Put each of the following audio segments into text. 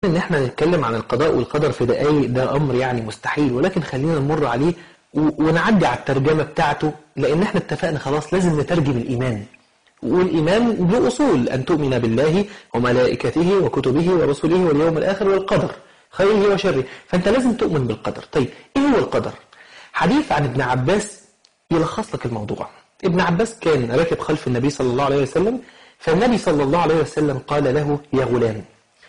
ان احنا نتكلم عن القضاء والقدر في دقايق ده امر يعني مستحيل ولكن خلينا نمر عليه و- ونعدي على الترجمة بتاعته لان احنا اتفقنا خلاص لازم نترجم الايمان والايمان له اصول ان تؤمن بالله وملائكته وكتبه ورسله واليوم الاخر والقدر خيره وشره فانت لازم تؤمن بالقدر طيب ايه هو القدر حديث عن ابن عباس يلخص لك الموضوع ابن عباس كان راكب خلف النبي صلى الله عليه وسلم فالنبي صلى الله عليه وسلم قال له يا غلام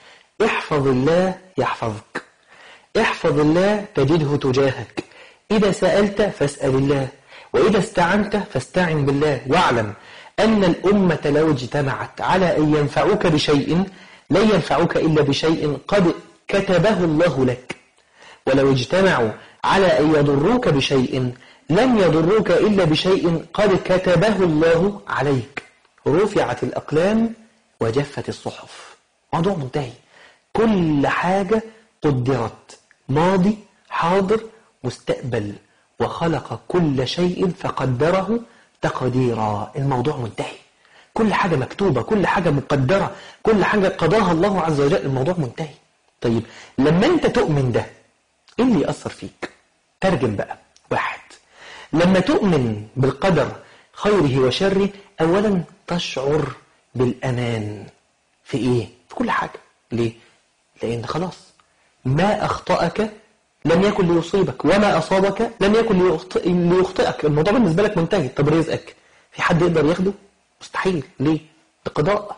احفظ الله يحفظك احفظ الله تجده تجاهك إذا سألت فاسأل الله وإذا استعنت فاستعن بالله واعلم أن الأمة لو اجتمعت على أن ينفعوك بشيء لن ينفعوك إلا بشيء قد كتبه الله لك ولو اجتمعوا على أن يضروك بشيء لن يضروك إلا بشيء قد كتبه الله عليك رفعت الأقلام وجفت الصحف موضوع منتهي كل حاجة قدرت ماضي حاضر مستقبل وخلق كل شيء فقدره تقديرا الموضوع منتهي كل حاجة مكتوبة كل حاجة مقدرة كل حاجة قضاها الله عز وجل الموضوع منتهي طيب لما انت تؤمن ده ايه اللي يأثر فيك ترجم بقى واحد لما تؤمن بالقدر خيره وشره اولا تشعر بالامان في ايه في كل حاجة ليه لان خلاص ما اخطأك لم يكن ليصيبك وما اصابك لم يكن ليخطئ ليخطئك الموضوع بالنسبة لك منتهي طب رزقك في حد يقدر ياخده مستحيل ليه ده قضاء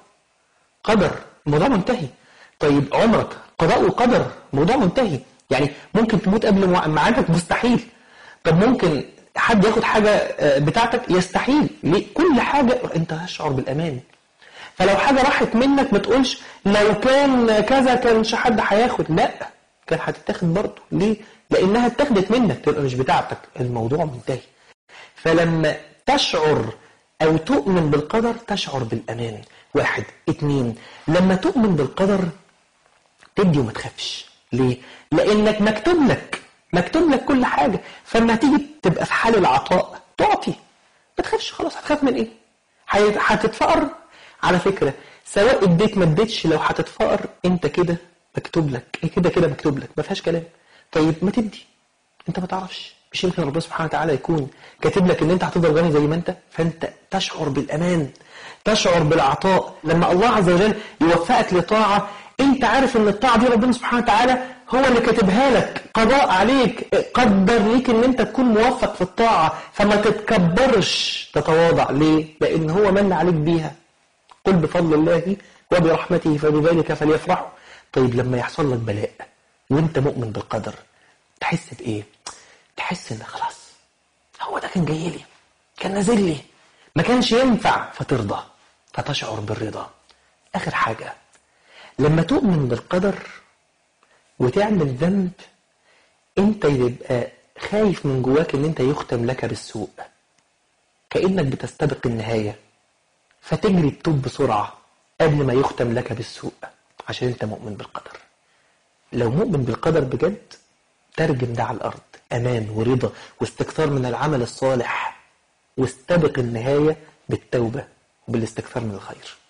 قدر الموضوع منتهي طيب عمرك قضاء وقدر موضوع منتهي يعني ممكن تموت قبل مع- ميعادك مستحيل طب ممكن حد ياخد حاجة آه، بتاعتك يستحيل ليه كل حاجة انت هتشعر بالأمان فلو حاجة راحت منك ما تقولش لو كان كذا كانش حد هياخد لا كان هتتاخد برضه ليه لأنها اتاخدت منك تبقى مش بتاعتك الموضوع منتهي فلما تشعر أو تؤمن بالقدر تشعر بالأمان واحد اتنين لما تؤمن بالقدر تدي وما تخافش ليه؟ لأنك مكتوب لك مكتوب لك كل حاجة فلما تيجي تبقى في حال العطاء تعطي ما تخافش خلاص هتخاف من ايه؟ هي- هتتفقر على فكرة سواء اديت ما اديتش لو هتتفقر انت كده مكتوب لك ايه كده كده مكتوب لك ما فيهاش كلام طيب ما تدي انت ما تعرفش مش يمكن ربنا سبحانه وتعالى يكون كاتب لك ان انت هتفضل غني زي ما انت فانت تشعر بالامان تشعر بالعطاء لما الله عز وجل يوفقك لطاعه انت عارف ان الطاعه دي ربنا سبحانه وتعالى هو اللي كاتبها لك قضاء عليك قدر ليك ان انت تكون موفق في الطاعه فما تتكبرش تتواضع ليه لان هو من عليك بيها قل بفضل الله وبرحمته فبذلك فليفرحوا طيب لما يحصل لك بلاء وانت مؤمن بالقدر تحس بايه تحس ان خلاص هو ده كان جاي لي كان نازل لي ما كانش ينفع فترضى فتشعر بالرضا اخر حاجه لما تؤمن بالقدر وتعمل ذنب انت يبقى خايف من جواك ان انت يختم لك بالسوء كانك بتستبق النهايه فتجري تتوب بسرعة قبل ما يختم لك بالسوء عشان انت مؤمن بالقدر لو مؤمن بالقدر بجد ترجم ده على الأرض أمان ورضا واستكثار من العمل الصالح واستبق النهاية بالتوبة وبالاستكثار من الخير